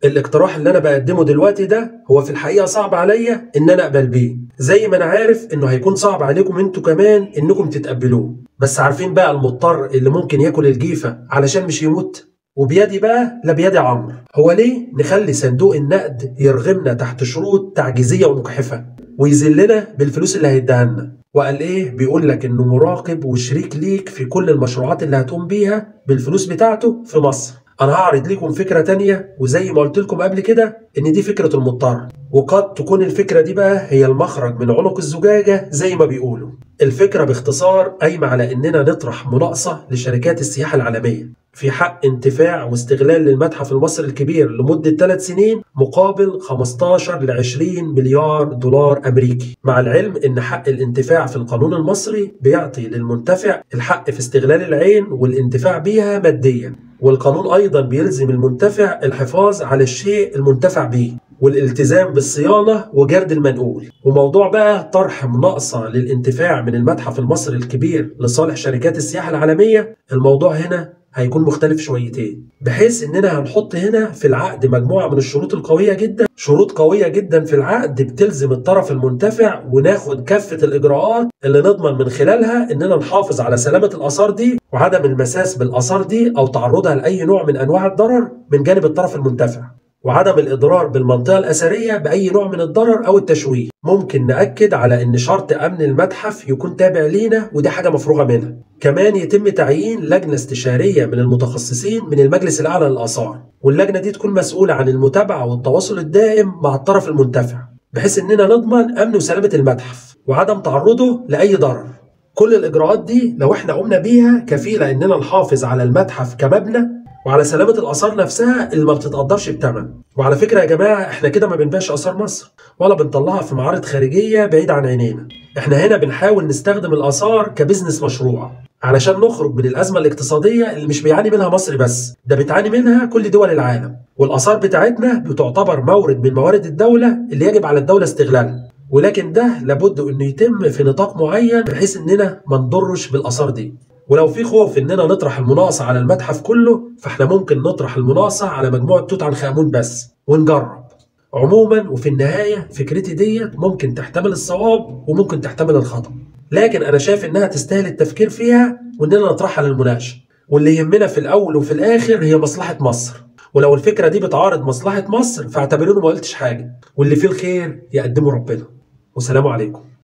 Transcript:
الاقتراح اللي انا بقدمه دلوقتي ده هو في الحقيقه صعب عليا ان انا اقبل بيه زي ما انا عارف انه هيكون صعب عليكم انتوا كمان انكم تتقبلوه بس عارفين بقى المضطر اللي ممكن ياكل الجيفه علشان مش يموت وبيدي بقى لا بيدي عمرو هو ليه نخلي صندوق النقد يرغمنا تحت شروط تعجيزيه ومجحفه ويذلنا بالفلوس اللي هيديها لنا وقال ايه بيقول لك انه مراقب وشريك ليك في كل المشروعات اللي هتقوم بيها بالفلوس بتاعته في مصر انا هعرض لكم فكره تانية وزي ما قلت لكم قبل كده ان دي فكره المضطر وقد تكون الفكره دي بقى هي المخرج من عنق الزجاجه زي ما بيقولوا الفكره باختصار قايمه على اننا نطرح مناقصه لشركات السياحه العالميه في حق انتفاع واستغلال للمتحف المصري الكبير لمدة 3 سنين مقابل 15 ل 20 مليار دولار أمريكي مع العلم أن حق الانتفاع في القانون المصري بيعطي للمنتفع الحق في استغلال العين والانتفاع بيها ماديا والقانون أيضا بيلزم المنتفع الحفاظ على الشيء المنتفع به والالتزام بالصيانة وجرد المنقول وموضوع بقى طرح مناقصة للانتفاع من المتحف المصري الكبير لصالح شركات السياحة العالمية الموضوع هنا هيكون مختلف شويتين بحيث اننا هنحط هنا في العقد مجموعه من الشروط القويه جدا شروط قويه جدا في العقد بتلزم الطرف المنتفع وناخد كافه الاجراءات اللي نضمن من خلالها اننا نحافظ على سلامه الاثار دي وعدم المساس بالاثار دي او تعرضها لاي نوع من انواع الضرر من جانب الطرف المنتفع وعدم الإضرار بالمنطقة الأثرية بأي نوع من الضرر أو التشويه ممكن نأكد على أن شرط أمن المتحف يكون تابع لينا ودي حاجة مفروغة منها كمان يتم تعيين لجنة استشارية من المتخصصين من المجلس الأعلى للآثار واللجنة دي تكون مسؤولة عن المتابعة والتواصل الدائم مع الطرف المنتفع بحيث أننا نضمن أمن وسلامة المتحف وعدم تعرضه لأي ضرر كل الإجراءات دي لو احنا قمنا بيها كفيلة أننا نحافظ على المتحف كمبنى وعلى سلامة الآثار نفسها اللي ما بتتقدرش بتمن وعلى فكرة يا جماعة احنا كده ما بنبيعش آثار مصر ولا بنطلعها في معارض خارجية بعيد عن عينينا احنا هنا بنحاول نستخدم الآثار كبزنس مشروع علشان نخرج من الأزمة الاقتصادية اللي مش بيعاني منها مصر بس ده بتعاني منها كل دول العالم والآثار بتاعتنا بتعتبر مورد من موارد الدولة اللي يجب على الدولة استغلالها ولكن ده لابد انه يتم في نطاق معين بحيث اننا ما نضرش بالاثار دي ولو في خوف اننا نطرح المناقصه على المتحف كله فاحنا ممكن نطرح المناقصه على مجموعه توت عنخ امون بس ونجرب عموما وفي النهايه فكرتي ديت ممكن تحتمل الصواب وممكن تحتمل الخطا لكن انا شايف انها تستاهل التفكير فيها واننا نطرحها للمناقشه واللي يهمنا في الاول وفي الاخر هي مصلحه مصر ولو الفكره دي بتعارض مصلحه مصر فاعتبروني ما قلتش حاجه واللي فيه الخير يقدمه ربنا والسلام عليكم